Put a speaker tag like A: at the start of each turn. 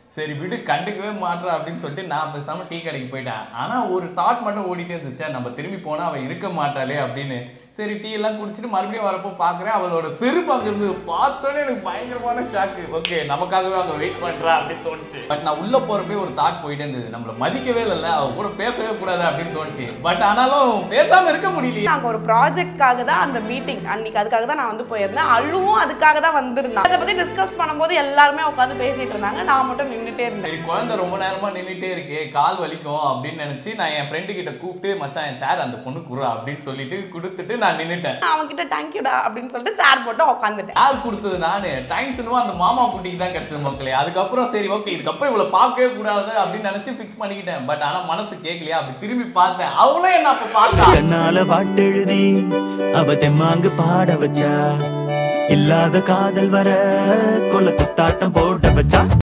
A: சரி விடு கண்டுக்கவே மாட்றா அப்படின்னு சொல்லிட்டு நான் பேசாம டீ கடைக்கு போயிட்டேன் ஆனா ஒரு தாட் மட்டும் ஓடிட்டே இருந்துச்சு "சே, நம்ம திரும்பி போனா அவ இருக்க மாட்டாளே அப்படின்னு சரி டீ எல்லாம் குடிச்சிட்டு மறுபடியும் வரப்போ பாக்குறேன் அவளோட செருப்பு அங்க இருந்து பார்த்தோன்னே எனக்கு பயங்கரமான ஷாக்கு ஓகே நமக்காகவே அவங்க வெயிட் பண்றா அப்படின்னு தோணுச்சு பட் நான் உள்ள போறப்பே ஒரு தாட் போயிட்டே இருந்தது நம்மள மதிக்கவே இல்லைல்ல அவ கூட பேசவே கூடாது அப்படின்னு தோணுச்சு பட் ஆனாலும் பேசாம இருக்க முடியலையே
B: நாங்கள் ஒரு ப்ராஜெக்ட்காக தான் அந்த மீட்டிங் அன்னைக்கு அதுக்காக தான் நான் வந்து போயிருந்தேன் அழுவும் அதுக்காக தான் வந்திருந்தேன் அதை பற்றி டிஸ்கஸ் பண்ணும்போது எல்லாருமே உட்காந்து பேசிட்டு இருந்தாங்க நான் மட்டும் நின்றுட்டே இருந்தேன்
A: சரி குழந்தை ரொம்ப நேரமா நின்னுட்டே இருக்கே கால் வலிக்கும் அப்படின்னு நினைச்சு நான் என் ஃப்ரெண்டு கிட்ட கூப்பிட்டு மச்சான் என் சேர் அந்த பொண்ணு குறா அப்படின்னு சொல்லிட்டு கொடுத்துட்டு நான் நின்னுட்டேன்
B: நான் அவன்கிட்ட தேங்க்யூடா அப்படின்னு சொல்லிட்டு சேர் போட்டு உட்காந்துட்டேன்
A: யார் கொடுத்தது நானு டைம்ஸ் என்னவோ அந்த மாமா குட்டிக்கு தான் கிடைச்சது மக்களே அதுக்கப்புறம் சரி ஓகே இதுக்கப்புறம் இவ்வளவு பார்க்கவே கூடாது அப்படின்னு நினைச்சு ஃபிக்ஸ் பண்ணிக்கிட்டேன் பட் ஆனா மனசு கேட்கலையா அப்படி திரும்பி பார்த்தேன் அவளும் என்ன அப்ப பார்த்தா
C: கண்ணால பாட்டெழுதி அவ தெம்மாங்கு பாட வச்சா இல்லாத காதல் வர கொல்ல குத்தாட்டம் போட வச்சா